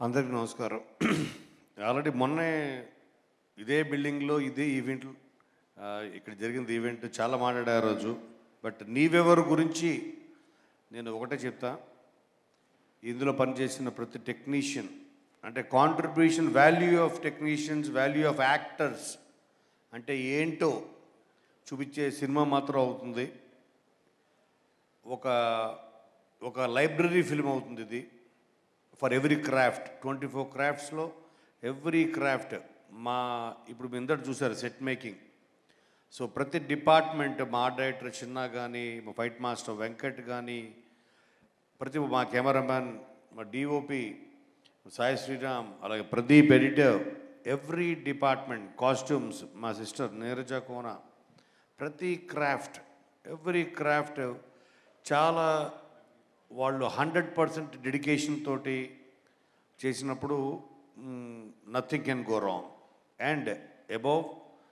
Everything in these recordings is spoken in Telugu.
అందరికీ నమస్కారం ఆల్రెడీ మొన్నే ఇదే బిల్డింగ్లో ఇదే ఈవెంట్ ఆ, ఇక్కడ జరిగింది ఈవెంట్ చాలా మాట్లాడే ఆ రోజు బట్ నీవెవరు గురించి నేను ఒకటే చెప్తా ఇందులో పనిచేసిన ప్రతి టెక్నీషియన్ అంటే contribution value of technicians value of actors అంటే ఏంటో చూపించే సినిమా మాత్రం అవుతుంది ఒక ఒక లైబ్రరీ ఫిల్మ్ అవుతుంది ఇది for every craft twenty four క్రాఫ్ట్స్లో ఎవ్రీ క్రాఫ్ట్ మా ఇప్పుడు మీ అందరు చూసారు సెట్ మేకింగ్ సో ప్రతి డిపార్ట్మెంట్ మా ఆర్ట్ డైరెక్టర్ చిన్న కానీ మా ఫైట్ మాస్టర్ వెంకట్ కానీ ప్రతి మా కెమెరామ్యాన్ మా డిఓపి సాయి శ్రీరామ్ అలాగే Pradeep editor every department costumes మా సిస్టర్ నీరజ కోన ప్రతి క్రాఫ్ట్ ఎవ్రీ క్రాఫ్ట్ చాలా వాళ్ళు హండ్రెడ్ పర్సెంట్ డెడికేషన్ తోటి చేసినప్పుడు nothing can go wrong and above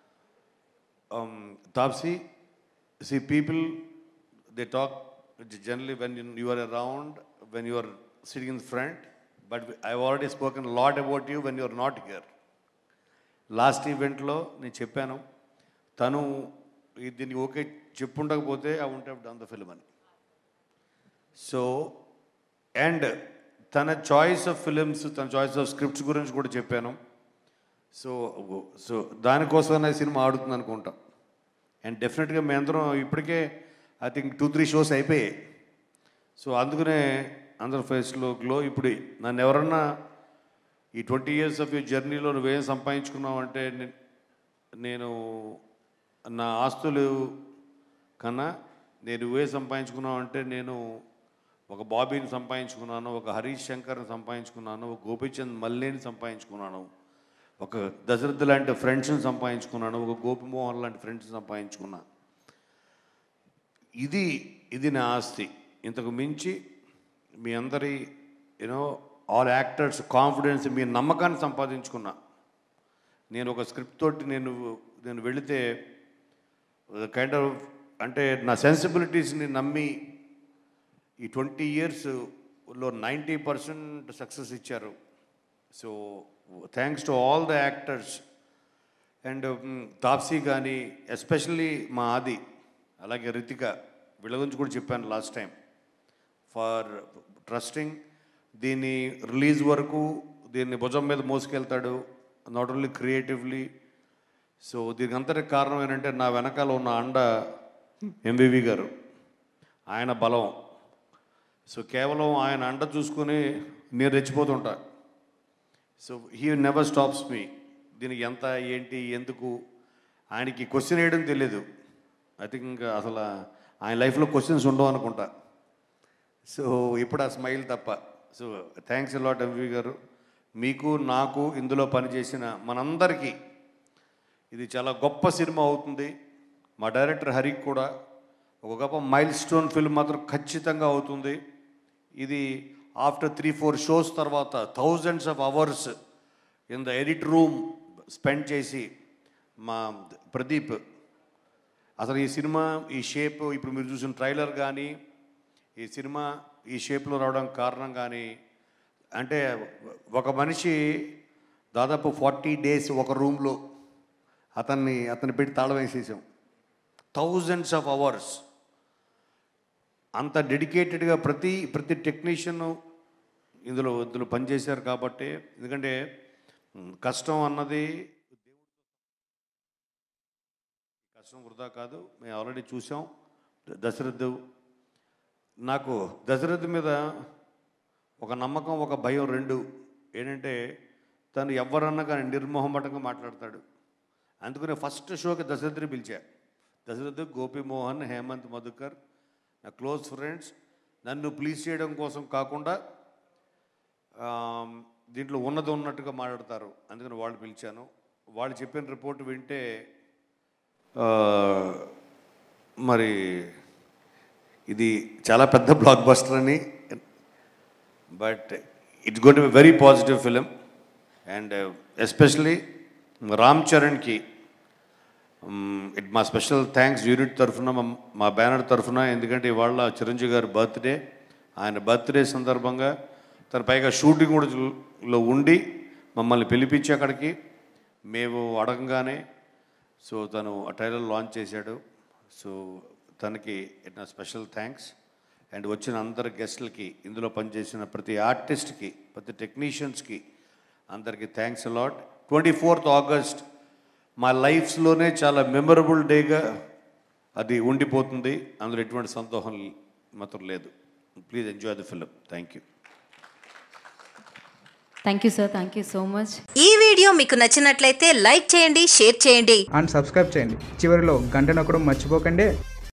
Taapsee see people they talk generally when you are around when you are sitting in front but I already spoken lot about you when you are not here last ఈవెంట్లో నేను చెప్పాను తను ఈ- దీన్ని ఓకే చెప్పుండకపోతే ఐ ఉంటే డన్ ద ఫిల్మ్ అని సో అండ్ తన చాయిస్ ఆఫ్ ఫిలిమ్స్ తన చాయిస్ ఆఫ్ స్క్రిప్ట్స్ గురించి కూడా చెప్పాను సో సో దానికోసమే సినిమా ఆడుతుంది అనుకుంటాం అండ్ డెఫినెట్గా మీ అందరం ఇప్పటికే I think two three shows అయిపోయాయి సో అందుకనే అందరి ఫేస్లో గ్లో ఇప్పుడు నన్ను ఎవరన్నా ఈ ట్వంటీ ఇయర్స్ ఆఫ్ యూ జర్నీలో నువ్వేం సంపాదించుకున్నావు అంటే నే- నేను నా ఆస్తులు కన్నా నేను నువ్వే సంపాదించుకున్నావు అంటే నేను ఒక బాబీని సంపాదించుకున్నాను ఒక హరీష్ శంకర్ని సంపాదించుకున్నాను ఒక గోపీచంద్ మల్లేని సంపాదించుకున్నాను ఒక దశరథ్ లాంటి ఫ్రెండ్స్ని సంపాదించుకున్నాను ఒక గోపిమోహన్ లాంటి ఫ్రెండ్స్ని సంపాదించుకున్నా ఇది ఇది నా ఆస్తి ఇంతకు మించి మీ అందరి యూనో ఆల్ యాక్టర్స్ కాన్ఫిడెన్స్ మీ నమ్మకాన్ని సంపాదించుకున్నా నేను ఒక స్క్రిప్ట్ తోటి నేను నేను వెళితే కైండ్ ఆఫ్ అంటే నా సెన్సిబిలిటీస్ని నమ్మి ఈ ట్వంటీ ఇయర్స్లో నైంటీ పర్సెంట్ సక్సెస్ ఇచ్చారు so thanks to all the actors and Taapsee కానీ ఎస్పెషల్లీ మా ఆది అలాగే రితిక వీళ్ళ గురించి కూడా చెప్పాను లాస్ట్ టైం ఫర్ ట్రస్టింగ్ దీన్ని రిలీజ్ వరకు దీన్ని భుజం మీద మోసుకెళ్తాడు నాట్ ఓన్లీ క్రియేటివ్లీ సో దీనికి అంతటి కారణం ఏంటంటే నా వెనకాల ఉన్న అండ ఎంవివి గారు ఆయన బలం సో కేవలం ఆయన అండ చూసుకుని నేను రెచ్చిపోతుంటా so he never stops me దీనికి ఎంత ఏంటి ఎందుకు ఆయనకి క్వశ్చన్ వేయడం తెలియదు ఐ థింక్ అసలు ఆయన లైఫ్లో క్వశ్చన్స్ ఉండవు అనుకుంటా సో ఇప్పుడు ఆ స్మైల్ తప్ప సో థ్యాంక్స్ లాట్ ఎంవి గారు మీకు నాకు ఇందులో పనిచేసిన మనందరికీ ఇది చాలా గొప్ప సినిమా అవుతుంది మా డైరెక్టర్ హరికి కూడా ఒక గొప్ప మైల్ స్టోన్ ఫిల్మ్ మాత్రం ఖచ్చితంగా అవుతుంది ఇది ఆఫ్టర్ త్రీ ఫోర్ షోస్ తర్వాత thousands of hours in the edit room spend చేసి మా ప్రదీప్ అసలు ఈ సినిమా ఈ షేప్ ఇప్పుడు మీరు చూసిన ట్రైలర్ కానీ ఈ సినిమా ఈ షేప్లో రావడం కారణం కానీ అంటే ఒక మనిషి దాదాపు ఫార్టీ డేస్ ఒక రూమ్లో అతన్ని అతన్ని పెట్టి తాళం వేసేసాం థౌజండ్స్ ఆఫ్ అవర్స్ అంత డెడికేటెడ్గా ప్రతి ప్రతి టెక్నీషియన్ ఇందులో ఇందులో పనిచేశారు కాబట్టి ఎందుకంటే మ్, కష్టం అన్నది కష్టం వృధా కాదు మేము ఆల్రెడీ చూసాం దశరథ్ నాకు దశరథ్ మీద ఒక నమ్మకం ఒక భయం రెండు ఏంటంటే తను ఎవరన్నా కానీ నిర్మోహమాటంగా మాట్లాడతాడు అందుకనే ఫస్ట్ షోకి దశరథ్ని పిలిచా దశరథ్ గోపిమోహన్ హేమంత్ మధుకర్ నా క్లోజ్ ఫ్రెండ్స్ నన్ను ప్లీజ్ చేయడం కోసం కాకుండా ఆ, దీంట్లో ఉన్నది ఉన్నట్టుగా మాట్లాడతారు అందుకని వాళ్ళు పిలిచాను వాళ్ళు చెప్పిన రిపోర్ట్ వింటే ఆ, మరి ఇది చాలా పెద్ద బ్లాక్ బస్టర్ అని but it's got be very positive film and especially Ram చరణ్కి ఇట్ మా స్పెషల్ థ్యాంక్స్ యూనిట్ తరఫున మా- మా బ్యానర్ తరఫున ఎందుకంటే ఇవాళ చిరంజీవి గారి బర్త్డే ఆయన బర్త్డే సందర్భంగా తన పైగా షూటింగ్ కూడా జరు- లో ఉండి మమ్మల్ని పిలిపించి అక్కడికి మేము అడగంగానే సో తను ఆ ట్రైలర్ లాంచ్ చేశాడు సో తనకి నా స్పెషల్ థ్యాంక్స్ అండ్ వచ్చిన అందరి గెస్ట్లకి ఇందులో పనిచేసిన ప్రతి ఆర్టిస్ట్కి ప్రతి టెక్నీషియన్స్కి అందరికీ thanks a lot twenty fourth August మా లైఫ్స్లోనే చాలా మెమరబుల్ డేగా అది ఉండిపోతుంది అందులో ఎటువంటి సంతోషం మాత్రం లేదు please enjoy the film thank you thank you sir thank you so much ఈ వీడియో మీకు నచ్చినట్లయితే లైక్ చేయండి షేర్ చేయండి అండ్ సబ్స్క్రైబ్ చేయండి చివరిలో గంట నొక్కడం మర్చిపోకండి